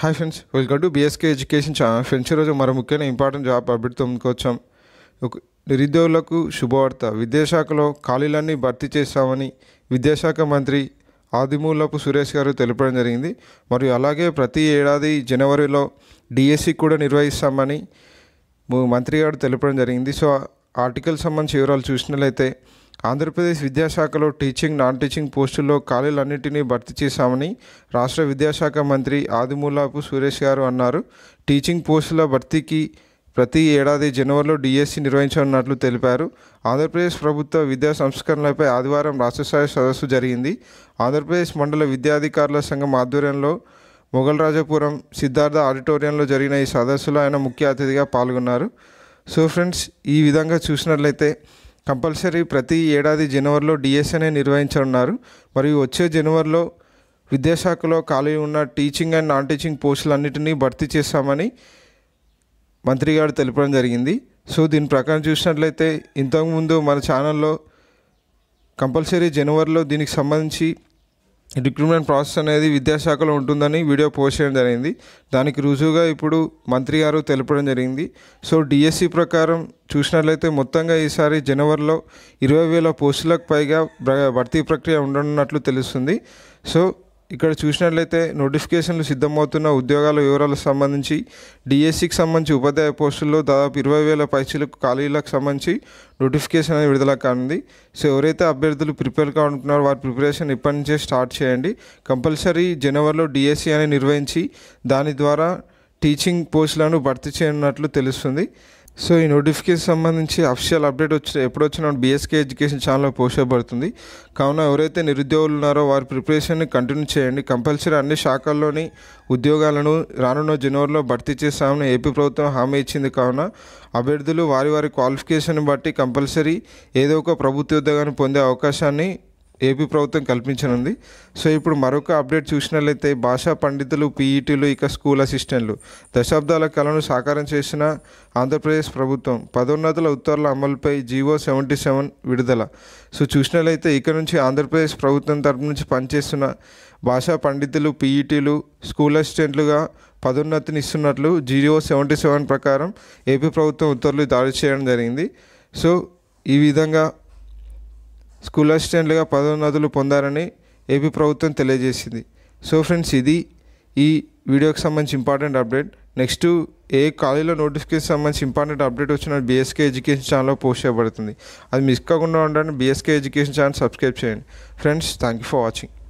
hi friends welcome to BSK education channel friends ఈరోజు మరో ముఖ్యమైన ఇంపార్టెంట్ జాబ్ అప్డేట్తో ముందుకొచ్చాం ఒక నిరుద్యోగులకు శుభవార్త విద్యాశాఖలో ఖాళీలన్నీ భర్తీ చేస్తామని విద్యాశాఖ మంత్రి ఆదిమూలపు సురేష్ గారు తెలపడం జరిగింది మరియు అలాగే ప్రతి ఏడాది జనవరిలో డిఎస్సి కూడా నిర్వహిస్తామని ము- మంత్రి గారు తెలపడం జరిగింది సో ఆర్టికల్ సంబంధించి వివరాలు చూసినట్లయితే ఆంధ్రప్రదేశ్ విద్యాశాఖలో టీచింగ్ నాన్ టీచింగ్ పోస్టుల్లో ఖాళీలన్నింటినీ భర్తీ చేశామని రాష్ట్ర విద్యాశాఖ మంత్రి ఆదిమూలపు సురేష్ గారు అన్నారు టీచింగ్ పోస్టుల భర్తీకి ప్రతి ఏడాది జనవరిలో డిఎస్సి నిర్వహించనున్నట్లు తెలిపారు ఆంధ్రప్రదేశ్ ప్రభుత్వ విద్యా సంస్కరణలపై ఆదివారం రాష్ట్రస్థాయి సదస్సు జరిగింది ఆంధ్రప్రదేశ్ మండల విద్యాధికారుల సంఘం ఆధ్వర్యంలో మొఘల్ రాజపురం సిద్ధార్థ ఆడిటోరియంలో జరిగిన ఈ సదస్సులో ఆయన ముఖ్య అతిథిగా పాల్గొన్నారు సో ఫ్రెండ్స్ ఈ విధంగా చూసినట్లయితే కంపల్సరీ ప్రతి ఏడాది జనవరిలో డిఎస్ఎన్ఏ నిర్వహించనున్నారు మరియు వచ్చే జనవరిలో విద్యాశాఖలో ఖాళీ ఉన్న టీచింగ్ అండ్ నాన్ టీచింగ్ పోస్టులన్నిటినీ భర్తీ చేస్తామని మంత్రి గారు తెలపడం జరిగింది సో దీని ప్రకారం చూసినట్లయితే ఇంతకుముందు మన ఛానల్లో కంపల్సరీ జనవరిలో దీనికి సంబంధించి రిక్రూట్మెంట్ ప్రాసెస్ అనేది విద్యాశాఖలో ఉంటుందని వీడియో పోస్ట్ చేయడం జరిగింది దానికి రుజువుగా ఇప్పుడు మంత్రి గారు తెలపడం జరిగింది సో డిఎస్సి ప్రకారం చూసినట్లయితే మొత్తంగా ఈసారి జనవరిలో ఇరవై వేల పోస్టులకు పైగా భ- భర్తీ ప్రక్రియ ఉండనున్నట్లు తెలుస్తుంది సో ఇక్కడ చూసినట్లయితే నోటిఫికేషన్లు సిద్ధమవుతున్న ఉద్యోగాల వివరాలకు సంబంధించి డిఎస్సికి సంబంధించి ఉపాధ్యాయ పోస్టుల్లో దాదాపు ఇరవై వేల పైచీలకు ఖాళీలకు సంబంధించి నోటిఫికేషన్ అనేది విడుదల కానుంది సో ఎవరైతే అభ్యర్థులు ప్రిపేర్ కానుకుంటున్నారో వారి ప్రిపరేషన్ ఇప్పటి నుంచే స్టార్ట్ చేయండి కంపల్సరీ జనవరిలో డిఎస్సి అనేది నిర్వహించి దాని ద్వారా టీచింగ్ పోస్టులను భర్తీ చేయనున్నట్లు తెలుస్తుంది సో ఈ నోటిఫికేషన్ సంబంధించి అఫిషియల్ అప్డేట్ వచ్చి ఎప్పుడు వచ్చిన బీఎస్కే ఎడ్యుకేషన్ ఛానల్లో పోస్ట్ చేయబడుతుంది కావున ఎవరైతే నిరుద్యోగులు ఉన్నారో వారి ప్రిపరేషన్ని కంటిన్యూ చేయండి కంపల్సరీ అన్ని శాఖల్లోని ఉద్యోగాలను రానున్న జనవరిలో భర్తీ చేస్తామని ఏపీ ప్రభుత్వం హామీ ఇచ్చింది కావున అభ్యర్థులు వారి వారి క్వాలిఫికేషన్ బట్టి కంపల్సరీ ఏదో ఒక ప్రభుత్వ ఉద్యోగాన్ని పొందే అవకాశాన్ని ఏపీ ప్రభుత్వం కల్పించనుంది సో ఇప్పుడు మరొక అప్డేట్ చూసినట్లయితే భాషా పండితులు పీఈటీలు ఇక స్కూల్ అసిస్టెంట్లు దశాబ్దాల కళను సాకారం చేసిన ఆంధ్రప్రదేశ్ ప్రభుత్వం పదోన్నతుల ఉత్తర్వుల అమలుపై జీవో సెవెంటీ సెవెన్ విడుదల సో చూసినట్లయితే ఇక నుంచి ఆంధ్రప్రదేశ్ ప్రభుత్వం తరపు నుంచి పనిచేస్తున్న భాషా పండితులు పీఈటీలు స్కూల్ అసిస్టెంట్లుగా పదోన్నతిని ఇస్తున్నట్లు జీవో సెవెంటీ సెవెన్ ప్రకారం ఏపీ ప్రభుత్వం ఉత్తర్వులు జారీ చేయడం జరిగింది సో ఈ విధంగా స్కూల్ అసిస్టెంట్లుగా పదోన్నతులు పొందారని ఏపీ ప్రభుత్వం తెలియజేసింది సో ఫ్రెండ్స్ ఇది ఈ వీడియోకి సంబంధించి ఇంపార్టెంట్ అప్డేట్ నెక్స్ట్ ఏ కాలేజీలో నోటిఫికేషన్ సంబంధించి ఇంపార్టెంట్ అప్డేట్ వచ్చిన బీఎస్కే ఎడ్యుకేషన్ ఛానల్లో పోస్ట్ చేయబడుతుంది అది మిస్ కాకుండా ఉండడానికి బీఎస్కే ఎడ్యుకేషన్ ఛానల్ సబ్స్క్రైబ్ చేయండి friends thank you for watching